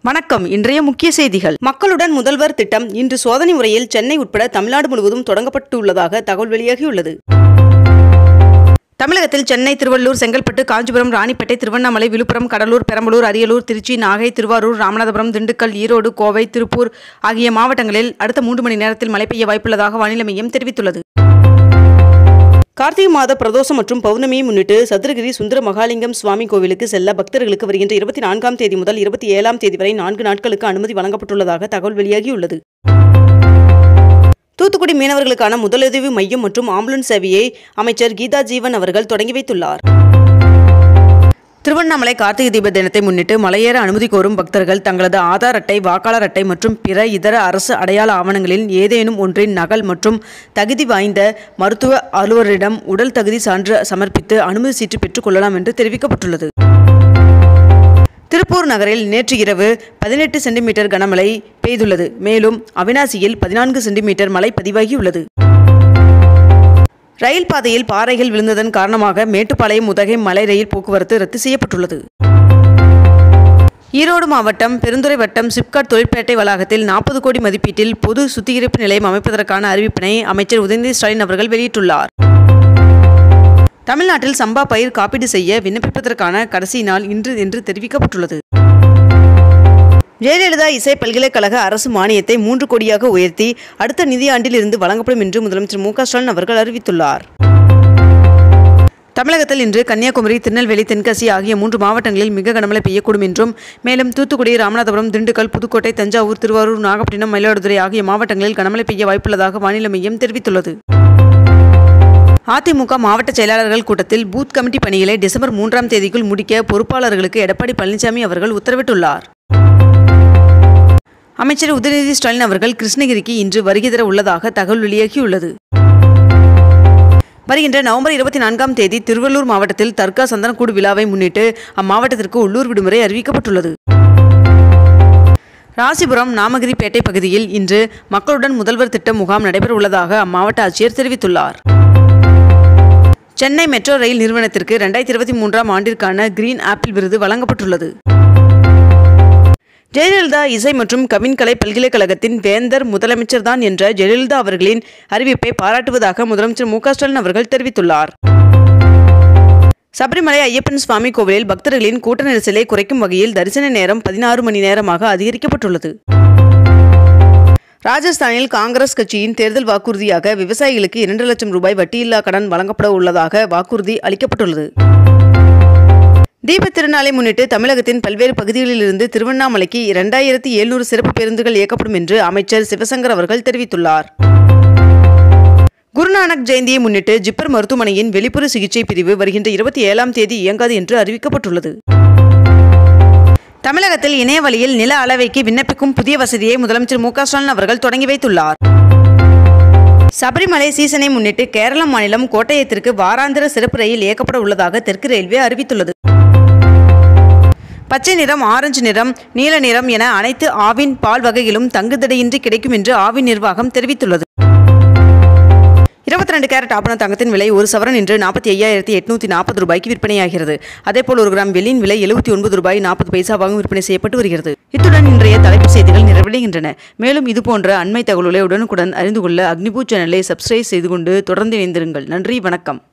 வணக்கம் இன்றைய முக்கிய செய்திகள் மக்களுடன் முதல்வர் திட்டம் இன்று சோதனை முறையில் சென்னை உட்பட தமிழ்நாடு முழுவதும் தொடங்கப்பட்டுள்ளதாக தகவல் வெளியாகியுள்ளது தமிழகத்தில் சென்னை திருவள்ளூர் செங்கல்பட்டு காஞ்சிபுரம் ராணிப்பேட்டை திருவண்ணாமலை விழுப்புரம் கடலூர் பெரம்பலூர் அரியலூர் திருச்சி நாகை திருவாரூர் ராமநாதபுரம் திண்டுக்கல் ஈரோடு கோவை திருப்பூர் ஆகிய மாவட்டங்களில் அடுத்த மூன்று மணி நேரத்தில் மழை பெய்ய வாய்ப்புள்ளதாக வானிலை மையம் தெரிவித்துள்ளது கார்த்திகை மாத பிரதோஷம் மற்றும் பௌர்ணமியை முன்னிட்டு சதுரகிரி சுந்தர மகாலிங்கம் சுவாமி கோவிலுக்கு செல்ல பக்தர்களுக்கு வருகின்ற இருபத்தி நான்காம் தேதி முதல் இருபத்தி ஏழாம் தேதி வரை நான்கு நாட்களுக்கு அனுமதி வழங்கப்பட்டுள்ளதாக தகவல் வெளியாகியுள்ளது தூத்துக்குடி மீனவர்களுக்கான முதலுதவி மையம் மற்றும் ஆம்புலன்ஸ் சேவையை அமைச்சர் கீதா ஜீவன் அவர்கள் தொடங்கி வைத்துள்ளார் திருவண்ணாமலை கார்த்திகை தீப தினத்தை முன்னிட்டு மலையேற அனுமதி கோரும் பக்தர்கள் தங்களது ஆதார் அட்டை வாக்காளர் அட்டை மற்றும் பிற இதர அரசு அடையாள ஆவணங்களில் ஏதேனும் ஒன்றின் நகல் மற்றும் தகுதி வாய்ந்த மருத்துவ அலுவலரிடம் உடல் தகுதி சான்று சமர்ப்பித்து அனுமதி சீட்டு பெற்றுக் கொள்ளலாம் என்று தெரிவிக்கப்பட்டுள்ளது திருப்பூர் நகரில் நேற்று இரவு பதினெட்டு சென்டிமீட்டர் கனமழை பெய்துள்ளது மேலும் அவினாசியில் பதினான்கு சென்டிமீட்டர் மழை பதிவாகியுள்ளது ரயில் பாதையில் பாறைகள் விழுந்ததன் காரணமாக மேட்டுப்பாளையம் உதகை மலை ரயில் போக்குவரத்து ரத்து செய்யப்பட்டுள்ளது ஈரோடு மாவட்டம் பெருந்துறை வட்டம் சிப்காட் தொழிற்பேட்டை வளாகத்தில் நாற்பது கோடி மதிப்பீட்டில் பொது சுத்திகரிப்பு நிலையம் அமைப்பதற்கான அறிவிப்பினை அமைச்சர் உதயநிதி ஸ்டாலின் அவர்கள் வெளியிட்டுள்ளார் தமிழ்நாட்டில் சம்பா பயிர் காப்பீடு செய்ய விண்ணப்பிப்பதற்கான கடைசி நாள் இன்று என்று தெரிவிக்கப்பட்டுள்ளது ஜெயலலிதா இசை பல்கலைக்கழக அரசு மானியத்தை மூன்று கோடியாக உயர்த்தி அடுத்த நிதியாண்டில் இருந்து வழங்கப்படும் என்று முதலமைச்சர் மு க ஸ்டாலின் அவர்கள் அறிவித்துள்ளார் தமிழகத்தில் இன்று கன்னியாகுமரி திருநெல்வேலி தென்காசி ஆகிய மூன்று மாவட்டங்களில் மிக கனமழை பெய்யக்கூடும் என்றும் மேலும் தூத்துக்குடி ராமநாதபுரம் திண்டுக்கல் புதுக்கோட்டை தஞ்சாவூர் திருவாரூர் நாகப்பட்டினம் மயிலாடுதுறை ஆகிய மாவட்டங்களில் கனமழை பெய்ய வாய்ப்புள்ளதாக வானிலை மையம் தெரிவித்துள்ளது அதிமுக மாவட்ட செயலாளர்கள் கூட்டத்தில் பூத் கமிட்டி பணிகளை டிசம்பர் மூன்றாம் தேதிக்குள் முடிக்க பொறுப்பாளர்களுக்கு எடப்பாடி பழனிசாமி அவர்கள் உத்தரவிட்டுள்ளார் அமைச்சர் உதயநிதி ஸ்டாலின் அவர்கள் கிருஷ்ணகிரிக்கு இன்று வருகை தர உள்ளதாக தகவல் வெளியாகியுள்ளது வருகின்ற நவம்பர் இருபத்தி நான்காம் தேதி திருவள்ளூர் மாவட்டத்தில் தர்கா சந்தனக்கூடு விழாவை முன்னிட்டு அம்மாவட்டத்திற்கு உள்ளூர் விடுமுறை அறிவிக்கப்பட்டுள்ளது ராசிபுரம் நாமகிரிப்பேட்டை பகுதியில் இன்று மக்களுடன் முதல்வர் திட்ட முகாம் நடைபெற உள்ளதாக அம்மாவட்ட ஆட்சியர் தெரிவித்துள்ளார் சென்னை மெட்ரோ ரயில் நிறுவனத்திற்கு இரண்டாயிரத்தி இருபத்தி மூன்றாம் ஆண்டிற்கான கிரீன் ஆப்பிள் விருது வழங்கப்பட்டுள்ளது ஜெயலலிதா இசை மற்றும் கவின்கலை பல்கலைக்கழகத்தின் வேந்தர் முதலமைச்சர் தான் என்ற ஜெயலலிதா அவர்களின் அறிவிப்பை பாராட்டுவதாக முதலமைச்சர் மு க ஸ்டாலின் அவர்கள் தெரிவித்துள்ளார் சபரிமலை ஐயப்பன் சுவாமி கோவிலில் பக்தர்களின் கூட்ட நெரிசலை குறைக்கும் வகையில் தரிசன நேரம் பதினாறு மணி நேரமாக அதிகரிக்கப்பட்டுள்ளது ராஜஸ்தானில் காங்கிரஸ் கட்சியின் தேர்தல் வாக்குறுதியாக விவசாயிகளுக்கு இரண்டு லட்சம் ரூபாய் வட்டியில்லா கடன் வழங்கப்பட உள்ளதாக வாக்குறுதி அளிக்கப்பட்டுள்ளது தீபத் திருநாளை முன்னிட்டு தமிழகத்தின் பல்வேறு பகுதிகளிலிருந்து திருவண்ணாமலைக்கு இரண்டாயிரத்தி எழுநூறு சிறப்பு பேருந்துகள் இயக்கப்படும் என்று அமைச்சர் சிவசங்கர் அவர்கள் தெரிவித்துள்ளார் குருநானக் ஜெயந்தியை முன்னிட்டு ஜிப்பர் மருத்துவமனையின் வெளிப்புற சிகிச்சை பிரிவு வருகின்ற இருபத்தி ஏழாம் தேதி இயங்காது என்று அறிவிக்கப்பட்டுள்ளது தமிழகத்தில் இணைய வழியில் நில அளவைக்கு விண்ணப்பிக்கும் புதிய வசதியை முதலமைச்சர் மு க ஸ்டாலின் அவர்கள் தொடங்கி வைத்துள்ளார் சபரிமலை சீசனை முன்னிட்டு கேரள மாநிலம் கோட்டயத்திற்கு வாராந்திர சிறப்பு ரயில் இயக்கப்பட உள்ளதாக தெற்கு ரயில்வே அறிவித்துள்ளது பச்சை நிறம் ஆரஞ்சு நிறம் நீல நிறம் என அனைத்து ஆவின் பால் வகைகளும் தங்குதடையின்றி கிடைக்கும் என்று ஆவின் நிர்வாகம் தெரிவித்துள்ளது இருபத்தி ரெண்டு கேரட் ஆபண தங்கத்தின் விலை ஒரு சவரன் இன்று நாற்பத்தி ஐயாயிரத்தி எட்நூத்தி நாற்பது ரூபாய்க்கு விற்பனையாகிறது அதேபோல் ஒரு கிராம் வெள்ளியின் விலை எழுபத்தி ஒன்பது ரூபாய் நாற்பது பைசாவாகவும் விற்பனை செய்யப்பட்டு வருகிறது இத்துடன் இன்றைய தலைப்புச் செய்திகள் நிறைவடைகின்றன மேலும் இதுபோன்ற அண்மை தகவல்களை உடனுக்குடன் அறிந்து கொள்ள அக்னிபூ சேனலை சப்ஸ்கிரைப் செய்து கொண்டு தொடர்ந்து இணைந்திருங்கள் நன்றி வணக்கம்